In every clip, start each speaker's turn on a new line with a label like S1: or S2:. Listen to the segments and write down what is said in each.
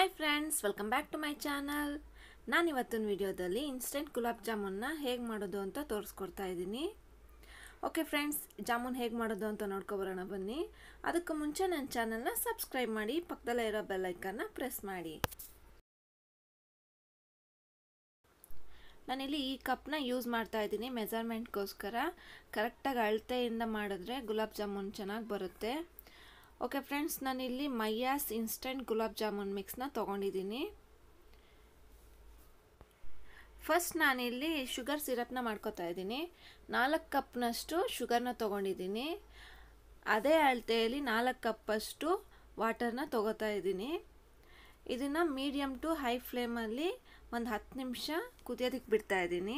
S1: hi friends welcome back to my channel ನಾನು ಇವತ್ತಿನ ವಿಡಿಯೋದಲ್ಲಿ ಇನ್ಸ್ಟೆಂಟ್ ಗುಲಾಬ್ ಜಾಮೂನ್ನ ಹೇಗೆ ಮಾಡೋದು ಅಂತ ತೋರಿಸ್ಕೊಡ್ತಾ ಇದ್ದೀನಿ ಓಕೆ ಫ್ರೆಂಡ್ಸ್ ಜಾಮೂನ್ ಹೇಗೆ ಮಾಡೋದು ಅಂತ ನೋಡ್ಕೊಬರೋಣ ಬನ್ನಿ ಅದಕ್ಕೆ ಮುಂಚೆ ನನ್ನ ಚಾನಲ್ನ ಸಬ್ಸ್ಕ್ರೈಬ್ ಮಾಡಿ ಪಕ್ಕದಲ್ಲೇ ಇರೋ ಬೆಲ್ಲೈಕನ್ನ ಪ್ರೆಸ್ ಮಾಡಿ ನಾನಿಲ್ಲಿ ಈ ಕಪ್ನ ಯೂಸ್ ಮಾಡ್ತಾ ಇದ್ದೀನಿ ಮೆಜರ್ಮೆಂಟ್ಗೋಸ್ಕರ ಕರೆಕ್ಟಾಗಿ ಅಳತೆಯಿಂದ ಮಾಡಿದ್ರೆ ಗುಲಾಬ್ ಜಾಮೂನ್ ಚೆನ್ನಾಗಿ ಬರುತ್ತೆ ಓಕೆ ಫ್ರೆಂಡ್ಸ್ ನಾನಿಲ್ಲಿ ಮೈಯಾಸ್ ಇನ್ಸ್ಟೆಂಟ್ ಗುಲಾಬ್ ಜಾಮೂನ್ ಮಿಕ್ಸ್ನ ತೊಗೊಂಡಿದ್ದೀನಿ ಫಸ್ಟ್ ನಾನಿಲ್ಲಿ ಶುಗರ್ ಸಿರಪ್ನ ಮಾಡ್ಕೋತಾ ಇದ್ದೀನಿ ನಾಲ್ಕು ಕಪ್ನಷ್ಟು ಶುಗರ್ನ ತೊಗೊಂಡಿದ್ದೀನಿ ಅದೇ ಅಳತೆಯಲ್ಲಿ ನಾಲ್ಕು ಕಪ್ಪಷ್ಟು ವಾಟರ್ನ ತೊಗೋತಾ ಇದ್ದೀನಿ ಇದನ್ನು ಮೀಡಿಯಮ್ ಟು ಹೈ ಫ್ಲೇಮಲ್ಲಿ ಒಂದು ಹತ್ತು ನಿಮಿಷ ಕುದಿಯೋದಕ್ಕೆ ಬಿಡ್ತಾ ಇದ್ದೀನಿ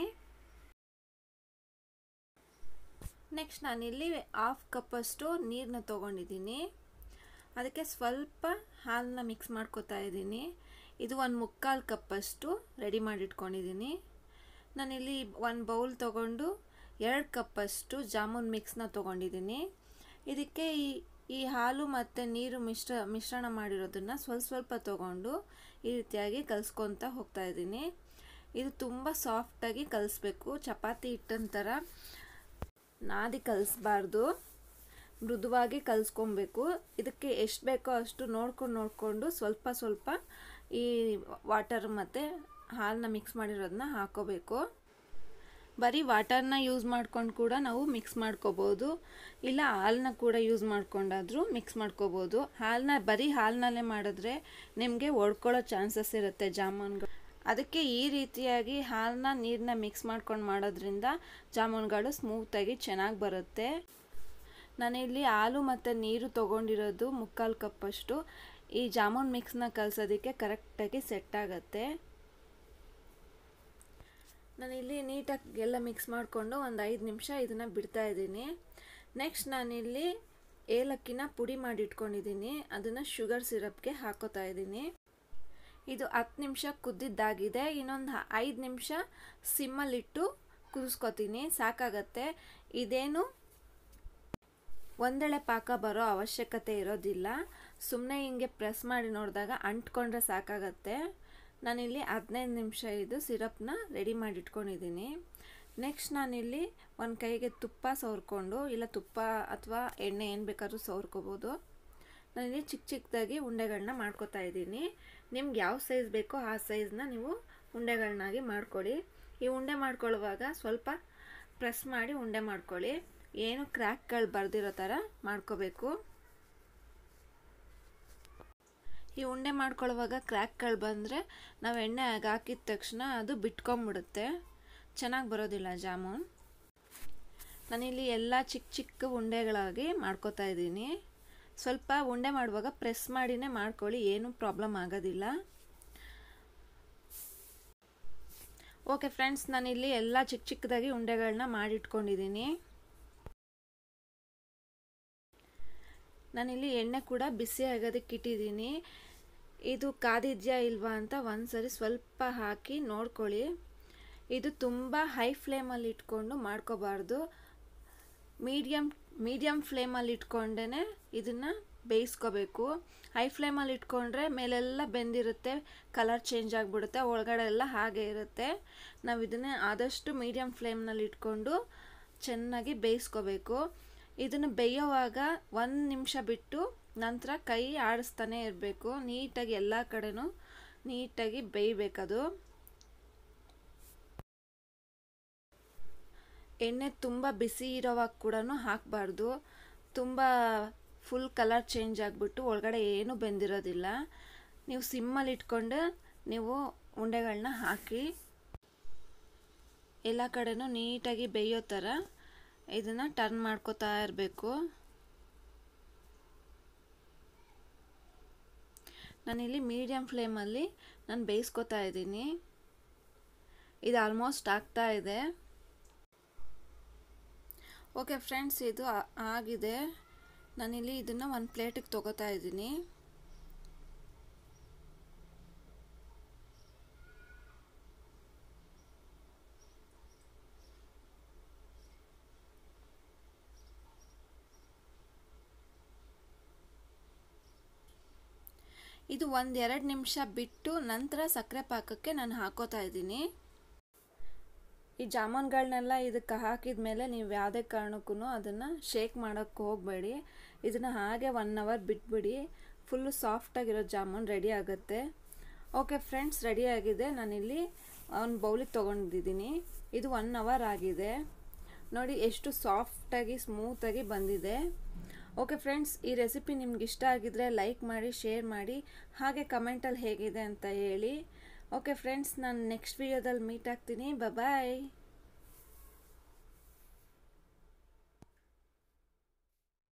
S1: ನೆಕ್ಸ್ಟ್ ನಾನಿಲ್ಲಿ ಹಾಫ್ ಕಪ್ಪಷ್ಟು ನೀರನ್ನ ತೊಗೊಂಡಿದ್ದೀನಿ ಅದಕ್ಕೆ ಸ್ವಲ್ಪ ಹಾಲನ್ನ ಮಿಕ್ಸ್ ಮಾಡ್ಕೋತಾ ಇದ್ದೀನಿ ಇದು ಒಂದು ಮುಕ್ಕಾಲು ಕಪ್ಪಷ್ಟು ರೆಡಿ ಮಾಡಿಟ್ಕೊಂಡಿದ್ದೀನಿ ನಾನಿಲ್ಲಿ ಒಂದು ಬೌಲ್ ತೊಗೊಂಡು ಎರಡು ಕಪ್ಪಷ್ಟು ಜಾಮೂನ್ ಮಿಕ್ಸ್ನ ತೊಗೊಂಡಿದ್ದೀನಿ ಇದಕ್ಕೆ ಈ ಈ ಹಾಲು ಮತ್ತು ನೀರು ಮಿಶ್ರ ಮಿಶ್ರಣ ಮಾಡಿರೋದನ್ನು ಸ್ವಲ್ಪ ಸ್ವಲ್ಪ ತೊಗೊಂಡು ಈ ರೀತಿಯಾಗಿ ಕಲಿಸ್ಕೊತ ಹೋಗ್ತಾ ಇದ್ದೀನಿ ಇದು ತುಂಬ ಸಾಫ್ಟಾಗಿ ಕಲಿಸ್ಬೇಕು ಚಪಾತಿ ಹಿಟ್ಟಿನ ಥರ ನಾದಿ ಕಲಿಸ್ಬಾರ್ದು ಮೃದುವಾಗಿ ಕಲಿಸ್ಕೊಬೇಕು ಇದಕ್ಕೆ ಎಷ್ಟು ಬೇಕೋ ಅಷ್ಟು ನೋಡ್ಕೊಂಡು ನೋಡಿಕೊಂಡು ಸ್ವಲ್ಪ ಸ್ವಲ್ಪ ಈ ವಾಟರ್ ಮತ್ತು ಹಾಲನ್ನ ಮಿಕ್ಸ್ ಮಾಡಿರೋದನ್ನ ಹಾಕೋಬೇಕು ಬರೀ ವಾಟರ್ನ ಯೂಸ್ ಮಾಡ್ಕೊಂಡು ಕೂಡ ನಾವು ಮಿಕ್ಸ್ ಮಾಡ್ಕೋಬೋದು ಇಲ್ಲ ಹಾಲನ್ನ ಕೂಡ ಯೂಸ್ ಮಾಡ್ಕೊಂಡಾದರೂ ಮಿಕ್ಸ್ ಮಾಡ್ಕೋಬೋದು ಹಾಲನ್ನ ಬರೀ ಹಾಲಿನಲ್ಲೇ ಮಾಡಿದ್ರೆ ನಿಮಗೆ ಒಡ್ಕೊಳ್ಳೋ ಚಾನ್ಸಸ್ ಇರುತ್ತೆ ಜಾಮೂನ್ಗಳು ಅದಕ್ಕೆ ಈ ರೀತಿಯಾಗಿ ಹಾಲನ್ನ ನೀರನ್ನ ಮಿಕ್ಸ್ ಮಾಡ್ಕೊಂಡು ಮಾಡೋದ್ರಿಂದ ಜಾಮೂನ್ಗಳು ಸ್ಮೂತಾಗಿ ಚೆನ್ನಾಗಿ ಬರುತ್ತೆ ನಾನಿಲ್ಲಿ ಹಾಲು ಮತ್ತು ನೀರು ತೊಗೊಂಡಿರೋದು ಮುಕ್ಕಾಲು ಕಪ್ಪಷ್ಟು ಈ ಜಾಮೂನ್ ಮಿಕ್ಸ್ನ ಕಲಸೋದಕ್ಕೆ ಕರೆಕ್ಟಾಗಿ ಸೆಟ್ ಆಗುತ್ತೆ ನಾನಿಲ್ಲಿ ನೀಟಾಗಿ ಎಲ್ಲ ಮಿಕ್ಸ್ ಮಾಡಿಕೊಂಡು ಒಂದು ಐದು ನಿಮಿಷ ಇದನ್ನು ಬಿಡ್ತಾ ಇದ್ದೀನಿ ನೆಕ್ಸ್ಟ್ ನಾನಿಲ್ಲಿ ಏಲಕ್ಕಿನ ಪುಡಿ ಮಾಡಿ ಇಟ್ಕೊಂಡಿದ್ದೀನಿ ಅದನ್ನು ಶುಗರ್ ಸಿರಪ್ಗೆ ಹಾಕೋತಾ ಇದ್ದೀನಿ ಇದು ಹತ್ತು ನಿಮಿಷ ಕುದ್ದಿದ್ದಾಗಿದೆ ಇನ್ನೊಂದು ಐದು ನಿಮಿಷ ಸಿಮ್ಮಲ್ಲಿಟ್ಟು ಕುದಿಸ್ಕೊತೀನಿ ಸಾಕಾಗತ್ತೆ ಇದೇನು ಒಂದೆಳೆ ಪಾಕ ಬರೋ ಅವಶ್ಯಕತೆ ಇರೋದಿಲ್ಲ ಸುಮ್ಮನೆ ಹಿಂಗೆ ಪ್ರೆಸ್ ಮಾಡಿ ನೋಡಿದಾಗ ಅಂಟ್ಕೊಂಡ್ರೆ ಸಾಕಾಗತ್ತೆ ನಾನಿಲ್ಲಿ ಹದಿನೈದು ನಿಮಿಷ ಇದು ಸಿರಪ್ನ ರೆಡಿ ಮಾಡಿ ಇಟ್ಕೊಂಡಿದ್ದೀನಿ ನೆಕ್ಸ್ಟ್ ನಾನಿಲ್ಲಿ ಒಂದು ಕೈಗೆ ತುಪ್ಪ ಸವರ್ಕೊಂಡು ಇಲ್ಲ ತುಪ್ಪ ಅಥವಾ ಎಣ್ಣೆ ಏನು ಬೇಕಾದ್ರೂ ಸವರ್ಕೋಬೋದು ನಾನಿಲ್ಲಿ ಚಿಕ್ಕ ಚಿಕ್ಕದಾಗಿ ಉಂಡೆಗಳನ್ನ ಮಾಡ್ಕೋತಾ ಇದ್ದೀನಿ ನಿಮ್ಗೆ ಯಾವ ಸೈಜ್ ಬೇಕೋ ಆ ಸೈಜ್ನ ನೀವು ಉಂಡೆಗಳನ್ನಾಗಿ ಮಾಡ್ಕೊಳ್ಳಿ ಈ ಉಂಡೆ ಮಾಡ್ಕೊಳ್ಳುವಾಗ ಸ್ವಲ್ಪ ಪ್ರೆಸ್ ಮಾಡಿ ಉಂಡೆ ಮಾಡ್ಕೊಳ್ಳಿ ಏನು ಕ್ರ್ಯಾಕ್ಗಳು ಬರ್ದಿರೋ ಥರ ಮಾಡ್ಕೋಬೇಕು ಈ ಉಂಡೆ ಮಾಡ್ಕೊಳ್ಳುವಾಗ ಕ್ರ್ಯಾಕ್ಗಳು ಬಂದರೆ ನಾವು ಎಣ್ಣೆ ಹಾಕಿದ ತಕ್ಷಣ ಅದು ಬಿಟ್ಕೊಂಬಿಡುತ್ತೆ ಚೆನ್ನಾಗಿ ಬರೋದಿಲ್ಲ ಜಾಮೂನ್ ನಾನಿಲ್ಲಿ ಎಲ್ಲ ಚಿಕ್ಕ ಚಿಕ್ಕ ಉಂಡೆಗಳಾಗಿ ಮಾಡ್ಕೋತಾ ಇದ್ದೀನಿ ಸ್ವಲ್ಪ ಉಂಡೆ ಮಾಡುವಾಗ ಪ್ರೆಸ್ ಮಾಡಿನೇ ಮಾಡ್ಕೊಳ್ಳಿ ಏನೂ ಪ್ರಾಬ್ಲಮ್ ಆಗೋದಿಲ್ಲ ಓಕೆ ಫ್ರೆಂಡ್ಸ್ ನಾನಿಲ್ಲಿ ಎಲ್ಲ ಚಿಕ್ಕ ಚಿಕ್ಕದಾಗಿ ಉಂಡೆಗಳನ್ನ ಮಾಡಿಟ್ಕೊಂಡಿದ್ದೀನಿ ನಾನಿಲ್ಲಿ ಎಣ್ಣೆ ಕೂಡ ಬಿಸಿ ಆಗೋದಕ್ಕೆ ಇಟ್ಟಿದ್ದೀನಿ ಇದು ಕಾದಿದೆಯಾ ಇಲ್ವಾ ಅಂತ ಒಂದ್ಸರಿ ಸ್ವಲ್ಪ ಹಾಕಿ ನೋಡ್ಕೊಳ್ಳಿ ಇದು ತುಂಬ ಹೈ ಫ್ಲೇಮಲ್ಲಿ ಇಟ್ಕೊಂಡು ಮಾಡ್ಕೋಬಾರ್ದು ಮೀಡಿಯಮ್ ಮೀಡಿಯಮ್ ಫ್ಲೇಮಲ್ಲಿ ಇಟ್ಕೊಂಡೇ ಇದನ್ನು ಬೇಯಿಸ್ಕೋಬೇಕು ಹೈ ಫ್ಲೇಮಲ್ಲಿ ಇಟ್ಕೊಂಡ್ರೆ ಮೇಲೆಲ್ಲ ಬೆಂದಿರುತ್ತೆ ಕಲರ್ ಚೇಂಜ್ ಆಗಿಬಿಡುತ್ತೆ ಒಳಗಡೆ ಎಲ್ಲ ಹಾಗೆ ಇರುತ್ತೆ ನಾವು ಇದನ್ನು ಆದಷ್ಟು ಮೀಡಿಯಮ್ ಫ್ಲೇಮ್ನಲ್ಲಿ ಇಟ್ಕೊಂಡು ಚೆನ್ನಾಗಿ ಬೇಯಿಸ್ಕೋಬೇಕು ಇದನ್ನು ಬೇಯೋವಾಗ ಒಂದು ನಿಮಿಷ ಬಿಟ್ಟು ನಂತರ ಕೈ ಆಡಿಸ್ತಾನೆ ಇರಬೇಕು ನೀಟಾಗಿ ಎಲ್ಲ ಕಡೆನೂ ನೀಟಾಗಿ ಬೇಯಬೇಕದು ಎಣ್ಣೆ ತುಂಬ ಬಿಸಿ ಇರೋವಾಗ ಕೂಡ ಹಾಕಬಾರ್ದು ತುಂಬ ಫುಲ್ ಕಲರ್ ಚೇಂಜ್ ಆಗಿಬಿಟ್ಟು ಒಳಗಡೆ ಏನೂ ಬೆಂದಿರೋದಿಲ್ಲ ನೀವು ಸಿಮ್ಮಲ್ಲಿ ಇಟ್ಕೊಂಡು ನೀವು ಉಂಡೆಗಳನ್ನ ಹಾಕಿ ಎಲ್ಲ ಕಡೆನೂ ನೀಟಾಗಿ ಬೇಯೋ ಥರ ಇದನ್ನು ಟರ್ನ್ ಮಾಡ್ಕೋತಾ ಇರಬೇಕು ನಾನಿಲ್ಲಿ ಮೀಡಿಯಮ್ ಫ್ಲೇಮಲ್ಲಿ ನಾನು ಬೇಯಿಸ್ಕೊತಾ ಇದ್ದೀನಿ ಇದು ಆಲ್ಮೋಸ್ಟ್ ಆಗ್ತಾ ಇದೆ ಓಕೆ ಫ್ರೆಂಡ್ಸ್ ಇದು ಆಗಿದೆ ನಾನಿಲ್ಲಿ ಇದನ್ನು ಒಂದು ಪ್ಲೇಟಿಗೆ ತೊಗೋತಾ ಇದ್ದೀನಿ ಇದು ಒಂದು ಎರಡು ನಿಮಿಷ ಬಿಟ್ಟು ನಂತರ ಸಕ್ಕರೆ ಪಾಕಕ್ಕೆ ನಾನು ಹಾಕೋತಾ ಇದ್ದೀನಿ ಈ ಜಾಮೂನ್ಗಳನ್ನೆಲ್ಲ ಇದಕ್ಕೆ ಹಾಕಿದ ಮೇಲೆ ನೀವು ಯಾವುದೇ ಕಾರಣಕ್ಕೂ ಅದನ್ನು ಶೇಕ್ ಮಾಡೋಕ್ಕೆ ಹೋಗಬೇಡಿ ಇದನ್ನು ಹಾಗೆ ಒನ್ ಅವರ್ ಬಿಟ್ಬಿಡಿ ಫುಲ್ಲು ಸಾಫ್ಟಾಗಿರೋ ಜಾಮೂನ್ ರೆಡಿ ಆಗುತ್ತೆ ಓಕೆ ಫ್ರೆಂಡ್ಸ್ ರೆಡಿ ಆಗಿದೆ ನಾನಿಲ್ಲಿ ಒಂದು ಬೌಲಿಗೆ ತೊಗೊಂಡಿದ್ದೀನಿ ಇದು ಒನ್ ಅವರ್ ಆಗಿದೆ ನೋಡಿ ಎಷ್ಟು ಸಾಫ್ಟಾಗಿ ಸ್ಮೂತಾಗಿ ಬಂದಿದೆ ಓಕೆ ಫ್ರೆಂಡ್ಸ್ ಈ ರೆಸಿಪಿ ನಿಮ್ಗೆ ಇಷ್ಟ ಆಗಿದ್ರೆ ಲೈಕ್ ಮಾಡಿ ಶೇರ್ ಮಾಡಿ ಹಾಗೆ ಕಮೆಂಟಲ್ಲಿ ಹೇಗಿದೆ ಅಂತ ಹೇಳಿ ಓಕೆ ಫ್ರೆಂಡ್ಸ್ ನಾನು ನೆಕ್ಸ್ಟ್ ವಿಡಿಯೋದಲ್ಲಿ ಮೀಟ್ ಆಗ್ತೀನಿ ಬಾಯ್